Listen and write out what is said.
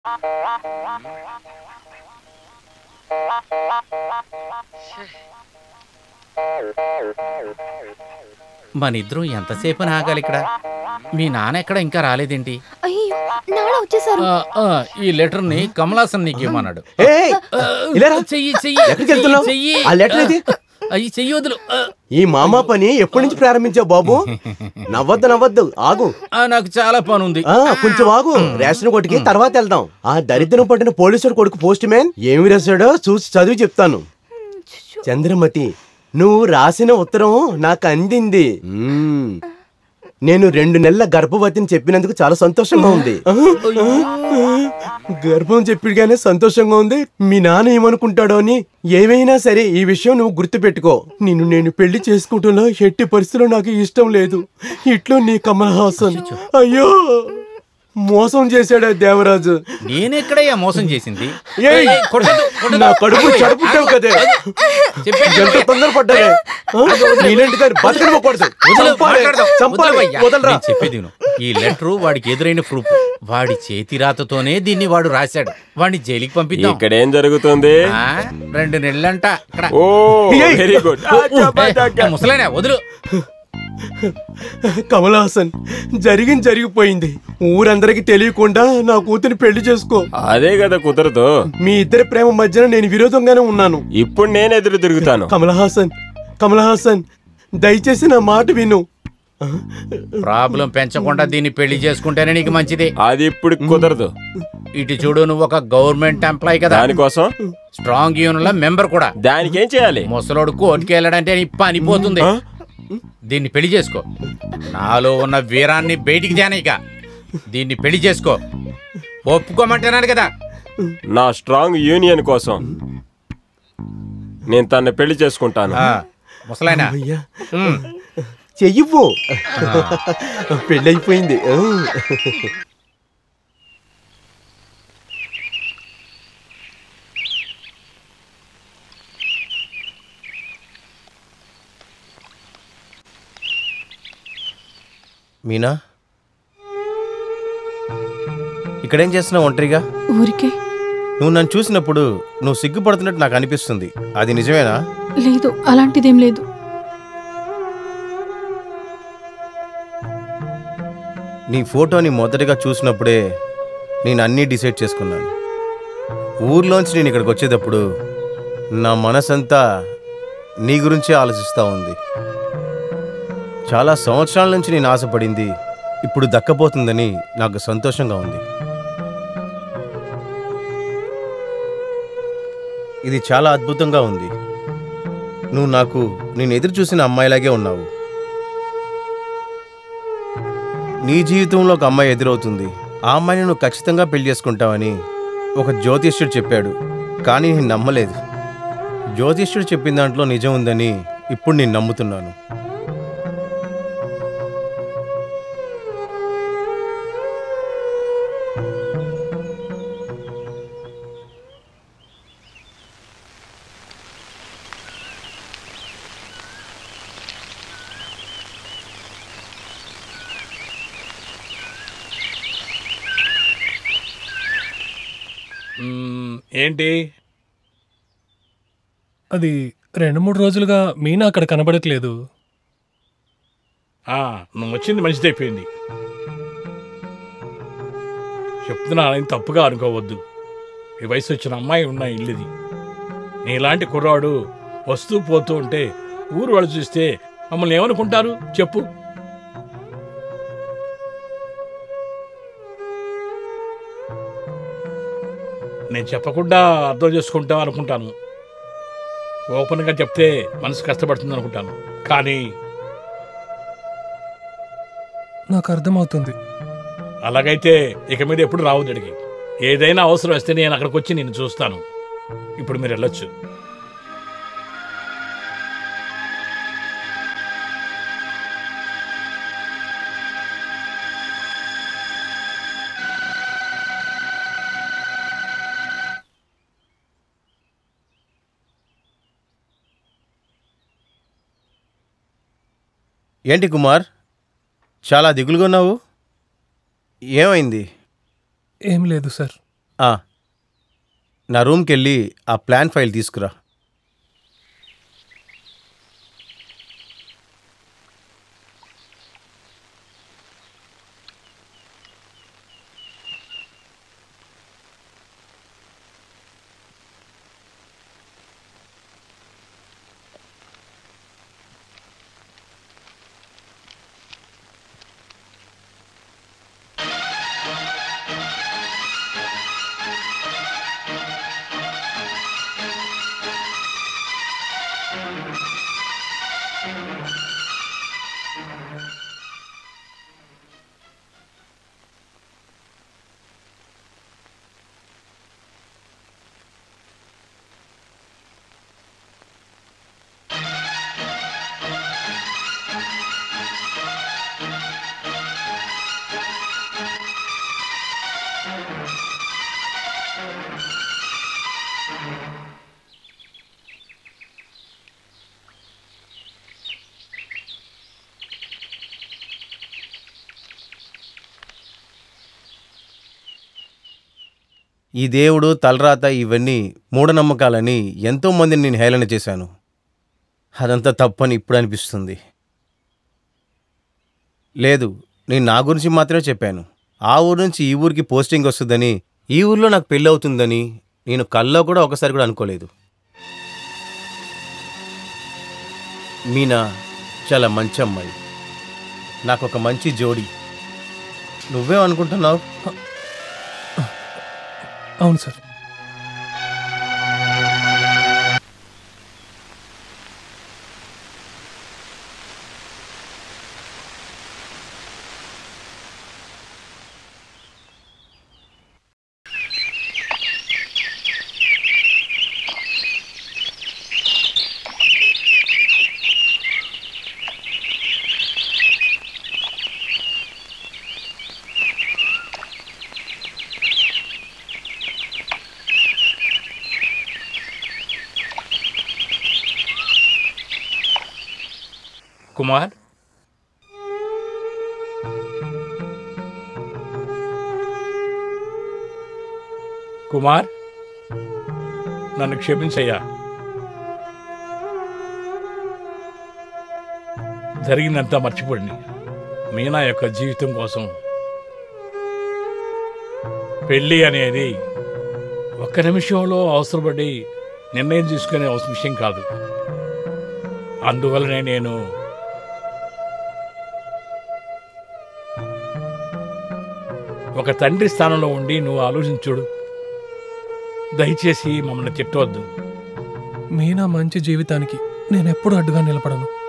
మన ఇద్దరం ఎంతసేపు ఆగాలి ఇక్కడ మీ నాన్న ఎక్కడ ఇంకా రాలేదేంటి అయ్యో నాన్న వచ్చేసారు ఆ, ఆ, ఈ లెటర్ ని కమలాసన్ నీకు ఇవ్వమన్నాడు ఏయ్, ఆ, ఇలా రా. చెయ్యి చెయ్యి ఎక్కడికి వెళ్తున్నావ్? చెయ్యి ఆ లెటర్ ఏది? అయ్యి చెయ్యి వదులు ఆ, ఈ మామా పని ఎప్పటి నుంచి ప్రారంభించావు బాబు నవ్వద్దు నవ్వద్దు ఆగు ఆ, నాకు చాలా పని ఉంది ఆ కొంచెం ఆగు రేషన్ కొట్టుకి తర్వాత వెళ్దాం ఆ దరిద్రం పట్టిన పోలీసుడు కొడుకు పోస్ట్ మ్యాన్ ఏమి రాశాడో చూసి చదివి చెప్తాను చంద్రమతి నువ్వు రాసిన ఉత్తరం నాకు అందింది మ్మ్. నేను రెండు నెలల గర్భవతిని చెప్పినందుకు చాలా సంతోషంగా ఉంది గర్భం చెప్పిగానే సంతోషంగా ఉంది మీ నాన్న ఏమనుకుంటాడో అని ఏమైనా సరే ఈ విషయం నువ్వు గుర్తుపెట్టుకో నిన్ను నేను పెళ్లి చేసుకుంటున్నా ఎట్టి పరిస్థితుల్లో నాకు ఇష్టం లేదు ఇట్లో నీ కమల్ హాసన్ అయ్యో మోసం చేశాడా దేవరాజు నేనెక్కడయ్యా మోసం చేసింది ఏయ్! ఏయ్, కొట్టొద్దు, కొట్టొద్దు. నా కడుపు చెడపుట్టావు కదే చెప్పాను ఎంత కదా. తొందరపడ్డానే నీలాంటి గారు బతకనివ్వకూడదు వదిలు, చంపాలి, మాట్లాడదాం. చంపాలి వదిలేవయ్యా. వదలరా నేను చెప్పేది విను. ఈ లెటర్ వాడికి ఎదురైన ప్రూఫ్ వాడి చేతి రాతతోనే దీన్ని వాడు రాశాడు వాడిని జైలుకి పంపిద్దాం ఇక్కడ ఏం జరుగుతుంది ఆ, రెండు నెలలంట ఇక్కడ ఓ ఏయ్! వెరీ గుడ్ ఏ, ముసలాయనా వదులు కమల్ హాసన్ జరిగింది జరిగిపోయింది ఊరందరికి తెలియకుండా నా కూతుని పెళ్లి చేసుకో అదే కదా కుదరదు మీ ఇద్దరి ప్రేమ మధ్యన నేను విరోధంగానే ఉన్నాను ఇప్పుడు నేను ఎదురు తిరుగుతాను కమల్ హాసన్ కమల్ హాసన్ దయచేసి నా మాట విను ప్రాబ్లం పెంచకుండా దీన్ని పెళ్లి చేసుకుంటేనే నీకు మంచిది అది ఇప్పుడు కుదరదు ఇటు చూడు నువ్వు ఒక గవర్నమెంట్ ఎంప్లాయ్ కదా దానికోసం స్ట్రాంగ్ యూనియన్ లో మెంబర్ కూడా దానికి ఏం చేయాలి ముసలోడు కోర్టుకి వెళ్ళడంటే నీ పని పోతుంది దీన్ని పెళ్లి చేసుకో నాలో ఉన్న వీరాన్ని బయటికి తేనైక దీన్ని పెళ్లి చేసుకో ఒప్పుకోమంటున్నాను కదా నా స్ట్రాంగ్ యూనియన్ కోసం నేను తన్ని పెళ్లి చేసుకుంటాను ఆ, ముసలాయనా అయ్యా ఉమ్. చెయ్యివ్వు పెళ్ళైపోయింది ఆ. మీనా ఇక్కడేం చేస్తున్నావు ఒంటరిగా ఊరికే నువ్వు నన్ను చూసినప్పుడు నువ్వు సిగ్గుపడుతున్నట్టు నాకు అనిపిస్తుంది అది నిజమేనా లేదు అలాంటిదేం లేదు నీ ఫోటోని మొదటగా చూసినప్పుడే నేను అన్నీ డిసైడ్ చేసుకున్నాను ఊర్లోంచి నేను ఇక్కడికి వచ్చేటప్పుడు నా మనసంతా నీ గురించే ఆలోచిస్తూ ఉంది చాలా సంవత్సరాల నుంచి నేను ఆశపడింది ఇప్పుడు దక్కపోతుందని నాకు సంతోషంగా ఉంది ఇది చాలా అద్భుతంగా ఉంది నువ్వు నాకు నేను ఎదురు చూసిన అమ్మాయిలాగే ఉన్నావు నీ జీవితంలో ఒక అమ్మాయి ఎదురవుతుంది ఆ అమ్మాయిని నువ్వు ఖచ్చితంగా పెళ్లి చేసుకుంటావని ఒక జ్యోతిష్యుడు చెప్పాడు కానీ నేను నమ్మలేదు జ్యోతిష్యుడు చెప్పిన దాంట్లో నిజం ఉందని ఇప్పుడు నేను నమ్ముతున్నాను మ్మ్, ఏంటి అది రెండు మూడు రోజులుగా మీనా అక్కడ కనబడట్లేదు ఆ, నువ్వు వచ్చింది మంచిది అయిపోయింది చెప్తున్నా అని తప్పుగా అనుకోవద్దు ఈ వయసు వచ్చిన అమ్మాయి ఉన్న ఇల్లుది నీలాంటి కుర్రాడు వస్తూ పోతూ ఉంటే ఊరు వాళ్ళు చూస్తే మమ్మల్ని ఏమనుకుంటారు చెప్పు నేను చెప్పకుండా అర్థం చేసుకుంటాం అనుకుంటాను ఓపెన్గా చెప్తే మనసు కష్టపడుతుంది అనుకుంటాను కానీ నాకు అర్థమవుతుంది అలాగైతే ఇక మీద ఎప్పుడు రావద్దు ఇక్కడికి ఏదైనా అవసరం వస్తే నేను అక్కడికి వచ్చి నేను చూస్తాను ఇప్పుడు మీరు వెళ్ళొచ్చు ఏంటి కుమార్ చాలా దిగులుగా ఉన్నావు ఏమైంది ఏం లేదు సార్ ఆ, నా రూమ్కి వెళ్ళి ఆ ప్లాన్ ఫైల్ తీసుకురా ఈ దేవుడు తలరాత ఇవన్నీ మూఢనమ్మకాలని ఎంతోమందిని నేను హేళన చేశాను అదంతా తప్పని ఇప్పుడు అనిపిస్తుంది లేదు నేను నా గురించి మాత్రమే చెప్పాను ఆ ఊరు నుంచి ఈ ఊరికి పోస్టింగ్ వస్తుందని ఈ ఊర్లో నాకు పెళ్ళి అవుతుందని నేను కల్లో కూడా ఒకసారి కూడా అనుకోలేదు మీనా చాలా మంచి అమ్మాయి నాకు ఒక మంచి జోడి నువ్వేమనుకుంటున్నావు అవును సార్ కుమార్ కుమార్ నన్ను క్షమించయ్యా జరిగిందంతా మర్చిపోండి మీనా యొక్క జీవితం కోసం పెళ్ళి అనేది ఒక్క నిమిషంలో అవసరపడి నిర్ణయం తీసుకునే అవసరం విషయం కాదు అందువల్లనే నేను ఒక తండ్రి స్థానంలో ఉండి నువ్వు ఆలోచించుడు దయచేసి మమ్మల్ని తిట్టవద్దు మీనా మంచి జీవితానికి నేను ఎప్పుడు అడ్డుగా నిలబడను